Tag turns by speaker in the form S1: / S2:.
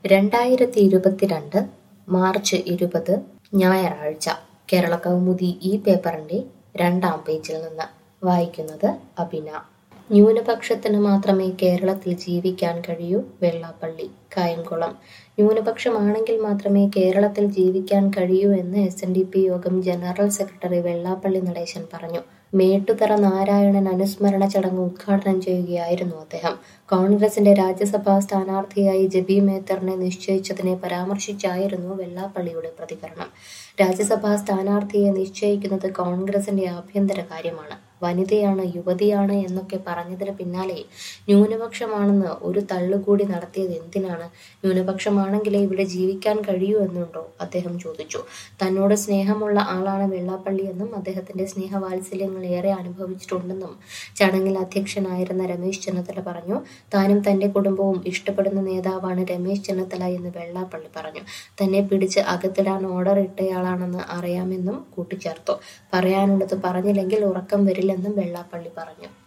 S1: രണ്ടായിരത്തി ഇരുപത്തിരണ്ട് മാർച്ച് ഇരുപത് ഞായറാഴ്ച കേരള കൗമുദി ഈ പേപ്പറിന്റെ രണ്ടാം പേജിൽ നിന്ന് വായിക്കുന്നത് അബിന ന്യൂനപക്ഷത്തിന് മാത്രമേ കേരളത്തിൽ ജീവിക്കാൻ കഴിയൂ വെള്ളാപ്പള്ളി കായംകുളം ന്യൂനപക്ഷമാണെങ്കിൽ മാത്രമേ കേരളത്തിൽ ജീവിക്കാൻ കഴിയൂ എന്ന് എസ് എൻ ഡി പി യോഗം ജനറൽ സെക്രട്ടറി വെള്ളാപ്പള്ളി നടേശൻ പറഞ്ഞു മേട്ടുതറ നാരായണൻ അനുസ്മരണ ചടങ്ങ് ഉദ്ഘാടനം ചെയ്യുകയായിരുന്നു അദ്ദേഹം കോൺഗ്രസിന്റെ രാജ്യസഭാ സ്ഥാനാർത്ഥിയായി ജബി മേത്തറിനെ നിശ്ചയിച്ചതിനെ പരാമർശിച്ചായിരുന്നു വെള്ളാപ്പള്ളിയുടെ പ്രതികരണം രാജ്യസഭാ സ്ഥാനാർത്ഥിയെ നിശ്ചയിക്കുന്നത് കോൺഗ്രസിന്റെ ആഭ്യന്തര കാര്യമാണ് വനിതയാണ് യുവതിയാണ് എന്നൊക്കെ പറഞ്ഞതിന് പിന്നാലെ ന്യൂനപക്ഷമാണെന്ന് ഒരു തള്ളുകൂടി നടത്തിയത് എന്തിനാണ് ന്യൂനപക്ഷമാണെങ്കിലേ ഇവിടെ ജീവിക്കാൻ കഴിയൂ എന്നുണ്ടോ അദ്ദേഹം ചോദിച്ചു തന്നോട് സ്നേഹമുള്ള ആളാണ് വെള്ളാപ്പള്ളി എന്നും അദ്ദേഹത്തിന്റെ സ്നേഹവാത്സല്യങ്ങൾ ഏറെ അനുഭവിച്ചിട്ടുണ്ടെന്നും ചടങ്ങിൽ അധ്യക്ഷനായിരുന്ന രമേശ് ചെന്നിത്തല പറഞ്ഞു താനും തന്റെ കുടുംബവും ഇഷ്ടപ്പെടുന്ന നേതാവാണ് രമേശ് ചെന്നിത്തല എന്ന് വെള്ളാപ്പള്ളി പറഞ്ഞു തന്നെ പിടിച്ച് അകത്തിടാൻ ഓർഡർ ഇട്ടയാളാണെന്ന് അറിയാമെന്നും കൂട്ടിച്ചേർത്തു പറയാനുള്ളത് പറഞ്ഞില്ലെങ്കിൽ ഉറക്കം വരില്ലെന്നും വെള്ളാപ്പള്ളി പറഞ്ഞു